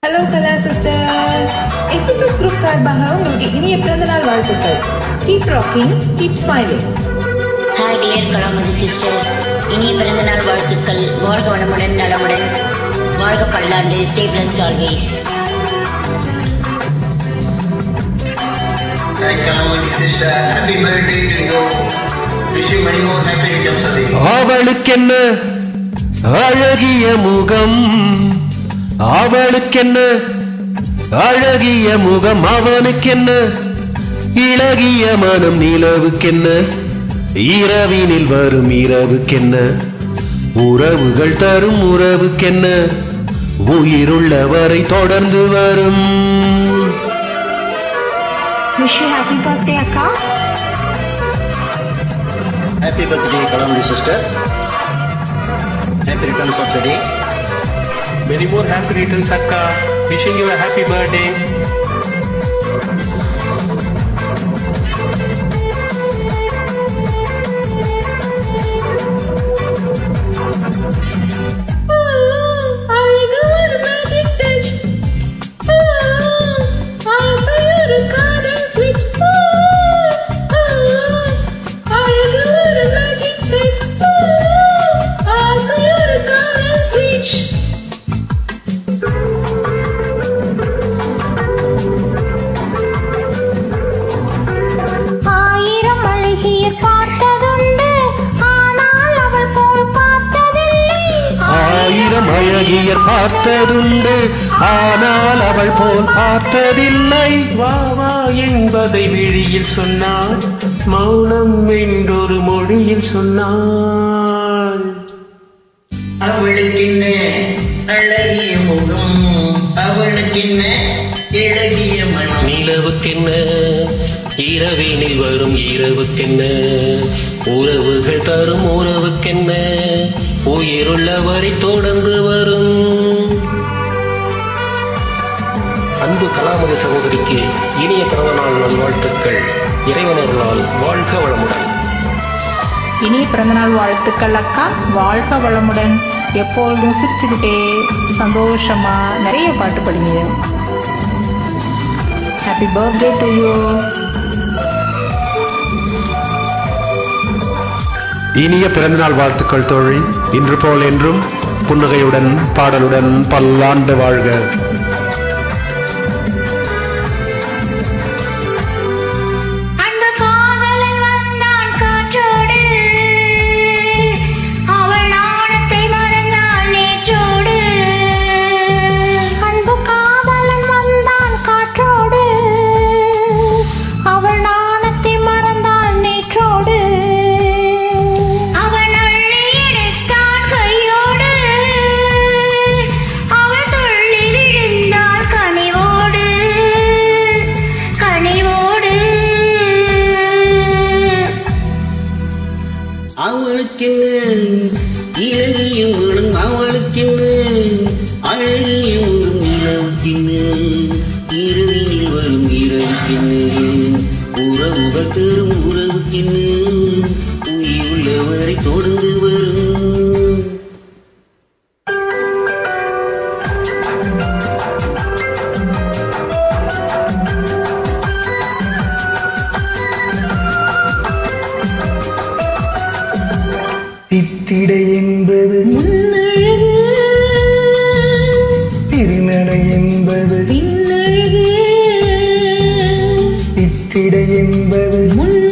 Hello Kala sister SSS group சார்பாக உங்களுக்கு இனிய பிறந்தநாள் வாழ்த்துக்கள் keep rocking keep smiling hi dear Kalamathi sister இனிய பிறந்தநாள் வாழ்த்துக்கள் வாழ்க வளமுடன் நலமுடன் வாழ்க பல்லாண்டு stay blessed always Hi, Kalamati sister. Happy birthday to you. Wish you many more happy returns of the day. அவளுக்கென்ன அழகிய முகம் அவளுக்கென்ன அழகிய முகம் அவனுக்கென்ன இளகிய மனம் நிலவுக்கென்ன இரவினில் வரும் இரவுக்கென்ன உறவுகள் தரும் உறவுக்கென்ன உயிருள்ளவரை தொடர்ந்து வரும் விஷ் யூ ஹாப்பி பர்த்டே அக்கா Happy birthday, Kalamati sister. Happy returns of the day. Many more happy returns, Akka. Wishing you a happy birthday. ஆயிரம் அழகியர் பார்த்ததுண்டு ஆனால் அவள் போல் பார்த்ததில்லை ஆயிரம் அழகியர் பார்த்ததுண்டு ஆனால் அவள் போல் பார்த்ததில்லை வா வா என்பதை விழியில் சொன்னாள் மௌனம் என்றொரு மொழியில் சொன்னாள் அவளுக்கென்ன அழகிய முகம் அவளுக்கென்ன இழகிய மனம் நிலவுக்கென்ன இரவினில் வரும் இரவுக்கென்ன உறவுகள் தரும் உறவுக்கென்ன உயிருள்ளவரை தொடர்ந்து வரும் அன்பு கலாமதி சகோதரிக்கு இனிய பிறந்தநாள் நல்வாழ்த்துக்கள் இறைவனர்களால் வாழ்க வளமுடன் இனிய பிறந்தநாள் வாழ்த்துக்கள் அக்கா வாழ்க வளமுடன் எப்பொழுதும் சிரிச்சுக்கிட்டே சந்தோஷமா நிறைய பாட்டு படிங்க ஹாப்பி பர்த்டே டு யூ இனிய பிறந்தநாள் வாழ்த்துக்கள் தோழி இன்று போல் என்றும் புன்னகையுடன் பாடலுடன் பல்லாண்டு வாழ்க அந்த காதலன் வந்தான் காற்றோடு அவள் நாணத்தை மறந்தாள் நேற்றோடு அன்பு காதலன் வந்தான் காற்றோடு அவள் நாணத்தை மறந்தாள் நேற்றோடு அவன் அள்ளி எடுத்தான் கையோடு அவள் துள்ளி விழுந்தாள் கனிவோடு கனிவோடு அவளுக்கென்ன இழகிய முகம் அவளுக்கென்ன அழகிய முகம் நிலவுக்கென்ன இரவினில் வரும் இரவுக்கென்ன உறவுகள் தரும் உறவுக்கென்ன உயிருள்ளவரை தொடர்ந்து வரும் தித்திடை என்பது திருநடை என்பது தித்திடை என்பது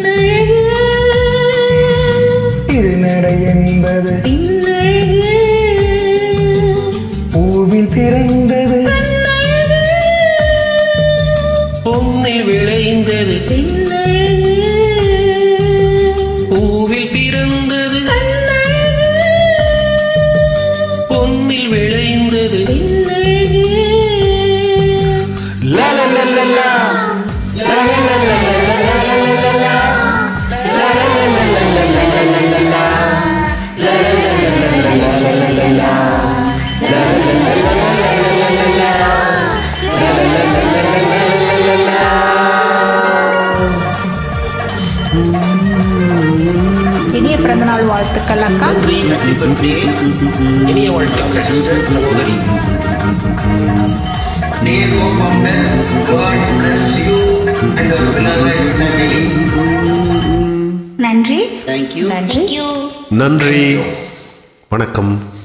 திருநடை என்பது பூவில் பிறந்தது பொன்னில் விளைந்தது பூவில் பிறந்தது பொன்னில் விளைந்தது லா லா லா லா லா. லா லா லா லா லா லா லா லா லா லா. லா லா லா லா லா லா லா லா லா லா லா. லா லா லா லா லா லா லா லா லா லா லா. லா லா லா லா லா லா லா லா லா லா லா. லா லா லா லா லா லா லா லா லா லா. இனிய பிறந்தநாள் வாழ்த்துக்கள் அக்கா நன்றி Happy birthday. இனிய வாழ்த்துக்கள் சகோதரி Dear co-founder, God bless you and your beloved family. நன்றி Thank you. தேங்க்யூ நன்றி வணக்கம்